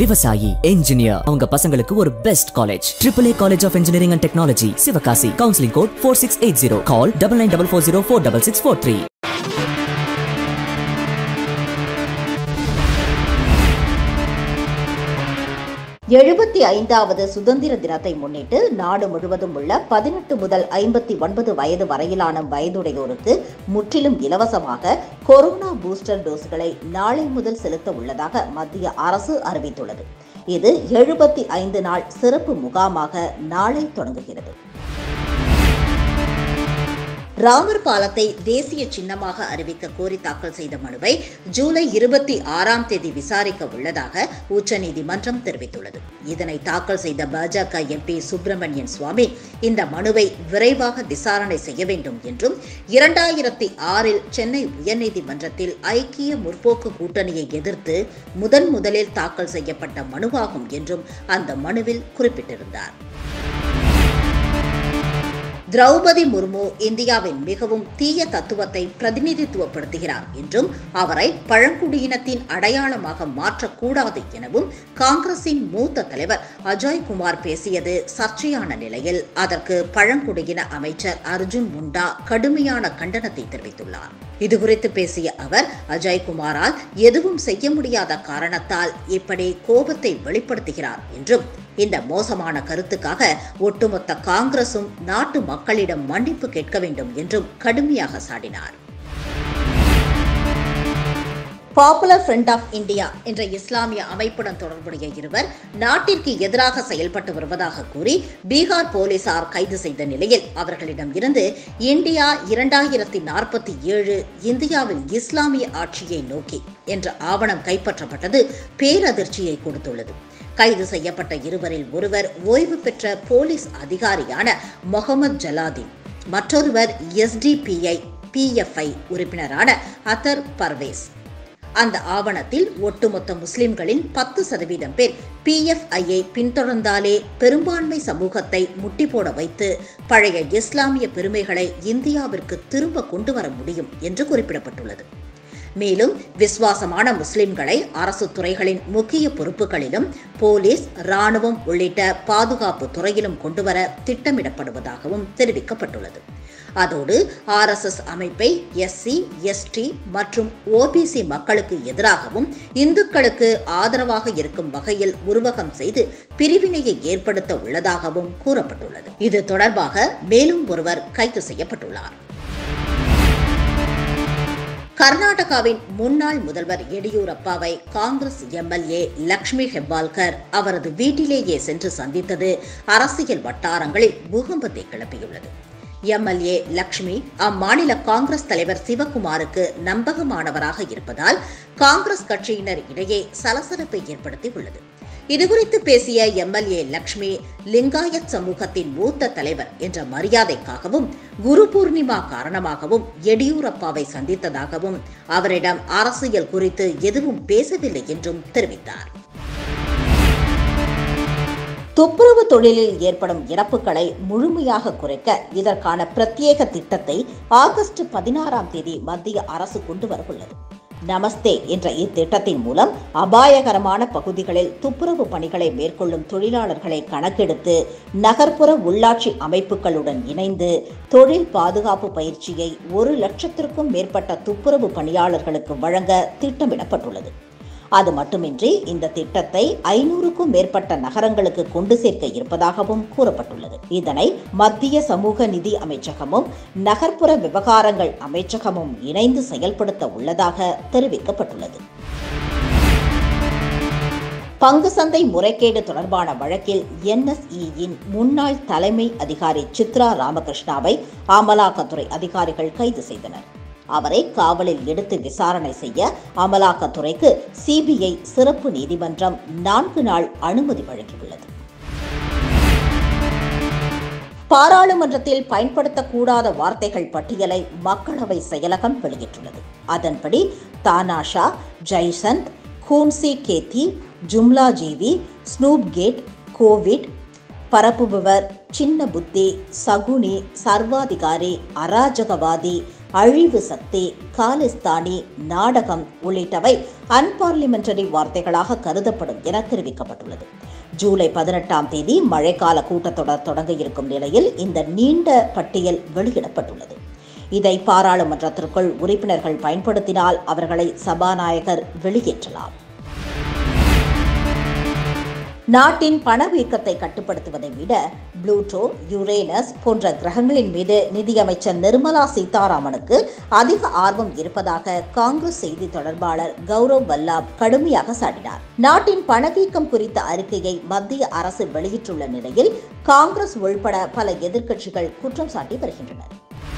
விவசாயி என்ஜினியர் அவங்க பசங்களுக்கு ஒரு best college triple A college of engineering and technology Sivakasi counselling code four six eight zero call double nine double four zero four double six four three எழுபத்தி ஐந்தாவது சுதந்திர தினத்தை முன்னிட்டு நாடு முழுவதும் உள்ள பதினெட்டு முதல் ஐம்பத்தி ஒன்பது வயது வரையிலான வயதுடையோருக்கு முற்றிலும் இலவசமாக கொரோனா பூஸ்டர் டோஸ்களை நாளை முதல் செலுத்த உள்ளதாக மத்திய அரசு அறிவித்துள்ளது இது எழுபத்தி ஐந்து நாள் சிறப்பு முகாமாக நாளை தொடங்குகிறது ராமர் பாலத்தை தேசிய சின்னமாக அறிவிக்க கோரி தாக்கல் செய்த மனுவை ஜூலை இருபத்தி ஆறாம் தேதி விசாரிக்க உள்ளதாக உச்சநீதிமன்றம் தெரிவித்துள்ளது இதனை தாக்கல் செய்த பாஜக எம்பி சுப்பிரமணியன் சுவாமி இந்த மனுவை விரைவாக விசாரணை செய்ய வேண்டும் என்றும் இரண்டாயிரத்தி ஆறில் சென்னை உயர்நீதிமன்றத்தில் ஐக்கிய முற்போக்கு கூட்டணியை எதிர்த்து முதன் முதலில் தாக்கல் செய்யப்பட்ட மனுவாகும் என்றும் அந்த மனுவில் குறிப்பிட்டிருந்தார் திரௌபதி முர்மு இந்தியாவின் மிகவும் தீய தத்துவத்தை பிரதிநிதித்துவப்படுத்துகிறார் என்றும் அவரை பழங்குடியினத்தின் அடையாளமாக மாற்றக்கூடாது எனவும் காங்கிரசின் மூத்த தலைவர் அஜய் குமார் பேசியது சர்ச்சையான நிலையில் அதற்கு பழங்குடியின அமைச்சர் அர்ஜுன் முண்டா கடுமையான கண்டனத்தை தெரிவித்துள்ளார் இதுகுறித்து பேசிய அவர் அஜய் குமாரால் எதுவும் செய்ய முடியாத காரணத்தால் இப்படி கோபத்தை வெளிப்படுத்துகிறார் என்றும் இந்த மோசமான கருத்துக்காக ஒட்டுமொத்த காங்கிரசும் நாட்டு மக்களிடம் மன்னிப்பு கேட்க வேண்டும் என்றும் கடுமையாக சாடினார் பாப்புலர் ஃப்ரண்ட் ஆஃப் இந்தியா என்ற இஸ்லாமிய அமைப்புடன் தொடர்புடைய இருவர் நாட்டிற்கு எதிராக செயல்பட்டு வருவதாக கூறி பீகார் போலீசார் கைது செய்த நிலையில் அவர்களிடம் இருந்து இந்தியா இரண்டாயிரத்தி நாற்பத்தி ஏழு இந்தியாவில் இஸ்லாமிய ஆட்சியை நோக்கி என்ற ஆவணம் கைப்பற்றப்பட்டது பேரதிர்ச்சியை கொடுத்துள்ளது கைது செய்யப்பட்ட இருவரில் ஒருவர் ஓய்வு பெற்ற போலீஸ் அதிகாரியான முகமது ஜலாதீன் மற்றொருவர் எஸ்டிபிஐ பிஎஃப்ஐ உறுப்பினரான அத்தர் பர்வேஸ் அந்த ஆவணத்தில் ஒட்டுமொத்த முஸ்லிம்களின் பத்து சதவீதம் பேர் பிஎஃப்ஐயை பின்தொடர்ந்தாலே பெரும்பான்மை சமூகத்தை முட்டி போட வைத்து பழைய இஸ்லாமிய பெருமைகளை இந்தியாவிற்கு திரும்ப கொண்டு வர முடியும் என்று குறிப்பிடப்பட்டுள்ளது மேலும் விசுவாசமான முஸ்லிம்களை அரசு துறைகளின் முக்கிய பொறுப்புகளிலும் போலீஸ் ராணுவம் உள்ளிட்ட பாதுகாப்பு துறையிலும் கொண்டுவர திட்டமிடப்படுவதாகவும் தெரிவிக்கப்பட்டுள்ளது அதோடு ஆர்எஸ்எஸ் அமைப்பை எஸ்சி எஸ்டி மற்றும் ஓபிசி மக்களுக்கு எதிராகவும் இந்துக்களுக்கு ஆதரவாக இருக்கும் வகையில் உருவகம் செய்து பிரிவினையை ஏற்படுத்த உள்ளதாகவும் கூறப்பட்டுள்ளது இது தொடர்பாக மேலும் ஒருவர் கைது செய்யப்பட்டுள்ளார் கர்நாடகாவின் முன்னாள் முதல்வர் எடியூரப்பாவை காங்கிரஸ் எம்எல்ஏ லக்ஷ்மி ஹெப்பால்கர் அவரது வீட்டிலேயே சென்று சந்தித்தது அரசியல் வட்டாரங்களில் பூகம்பத்தை கிளப்பியுள்ளது எம்எல்ஏ லக்ஷ்மி அம்மாநில காங்கிரஸ் தலைவர் சிவகுமாருக்கு நம்பகமானவராக இருப்பதால் காங்கிரஸ் கட்சியினர் இடையே சலசலப்பை ஏற்படுத்தி உள்ளது இதுகுறித்து பேசிய எம்எல்ஏ லக்ஷ்மி லிங்காயத் சமூகத்தின் மூத்த தலைவர் என்ற மரியாதைக்காகவும் குரு பூர்ணிமா காரணமாகவும் எடியூரப்பாவை சந்தித்ததாகவும் அவரிடம் அரசியல் குறித்து எதுவும் பேசவில்லை என்றும் தெரிவித்தார் துப்புரவு தொழிலில் ஏற்படும் இறப்புகளை முழுமையாக குறைக்க இதற்கான பிரத்யேக திட்டத்தை ஆகஸ்ட் பதினாறாம் தேதி மத்திய அரசு கொண்டு வரவுள்ளது நமஸ்தே என்ற இத்திட்டத்தின் மூலம் அபாயகரமான பகுதிகளில் துப்புரவு பணிகளை மேற்கொள்ளும் தொழிலாளர்களை கணக்கெடுத்து நகர்ப்புற உள்ளாட்சி அமைப்புகளுடன் இணைந்து தொழில் பாதுகாப்பு பயிற்சியை ஒரு லட்சத்திற்கும் மேற்பட்ட துப்புரவு பணியாளர்களுக்கு வழங்க திட்டமிடப்பட்டுள்ளது அது மட்டுமின்றி இந்த திட்டத்தை ஐநூறுக்கும் மேற்பட்ட நகரங்களுக்கு கொண்டு சேர்க்க இருப்பதாகவும் கூறப்பட்டுள்ளது இதனை மத்திய சமூக நிதி அமைச்சகமும் நகர்ப்புற விவகாரங்கள் அமைச்சகமும் இணைந்து செயல்படுத்த உள்ளதாக தெரிவிக்கப்பட்டுள்ளது பங்கு சந்தை முறைகேடு தொடர்பான வழக்கில் என்எஸ்இயின் முன்னாள் தலைமை அதிகாரி சித்ரா ராமகிருஷ்ணாவை அமலாக்கத்துறை அதிகாரிகள் கைது செய்தனர் அவரை காவலில் எடுத்து விசாரணை செய்ய அமலாக்கத்துறைக்கு சிபிஐ சிறப்பு நீதிமன்றம் நான்கு நாள் அனுமதி வழங்கியுள்ளது பாராளுமன்றத்தில் பயன்படுத்தக்கூடாத வார்த்தைகள் பட்டியலை மக்களவை செயலகம் வெளியிட்டுள்ளது அதன்படி தானாஷா ஜெய்சந்த் கூன்சி கேத்தி ஜும்லா ஜீவி ஸ்னூப் கேட் கோவிட் பரப்புபவர் சின்ன புத்தி சகுனி சர்வாதிகாரி அராஜகவாதி அழிவு சக்தி காலிஸ்தானி நாடகம் உள்ளிட்டவை அன்பார்லிமெண்டரி வார்த்தைகளாக கருதப்படும் என தெரிவிக்கப்பட்டுள்ளது ஜூலை பதினெட்டாம் தேதி மழைக்கால கூட்டத்தொடர் தொடங்க இருக்கும் நிலையில் இந்த நீண்ட பட்டியல் வெளியிடப்பட்டுள்ளது இதை பாராளுமன்றத்திற்குள் உறுப்பினர்கள் பயன்படுத்தினால் அவர்களை சபாநாயகர் வெளியேற்றலாம் நாட்டின் பணவீக்கத்தை கட்டுப்படுத்துவதை விட புளூட்டோ யுரேனஸ் போன்ற கிரகங்களின் மீது நிதியமைச்சர் நிர்மலா சீதாராமனுக்கு அதிக ஆர்வம் இருப்பதாக காங்கிரஸ் செய்தி தொடர்பாளர் கௌரவ் வல்லாப் கடுமையாக சாடினார் நாட்டின் பணவீக்கம் குறித்த அறிக்கையை மத்திய அரசு வெளியிட்டுள்ள நிலையில் காங்கிரஸ் உள்பட பல எதிர்க்கட்சிகள் குற்றம் சாட்டி வருகின்றனர்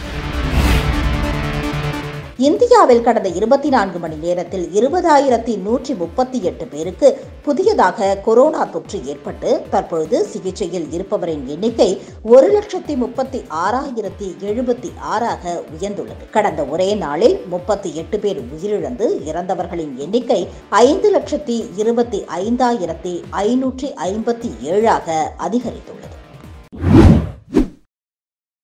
இந்தியாவில் கடந்த இருபத்தி நான்கு மணி நேரத்தில் இருபதாயிரத்தி நூற்றி முப்பத்தி எட்டு பேருக்கு புதியதாக கொரோனா தொற்று ஏற்பட்டு தற்பொழுது சிகிச்சையில் இருப்பவரின் எண்ணிக்கை ஒரு லட்சத்தி முப்பத்தி ஆறாயிரத்தி எழுபத்தி ஆறாக உயர்ந்துள்ளது கடந்த ஒரே நாளில் முப்பத்தி எட்டு பேர் உயிரிழந்து இறந்தவர்களின் எண்ணிக்கை ஐந்து லட்சத்தி இருபத்தி ஐந்தாயிரத்தி ஐநூற்றி ஐம்பத்தி ஏழாக அதிகரித்துள்ளது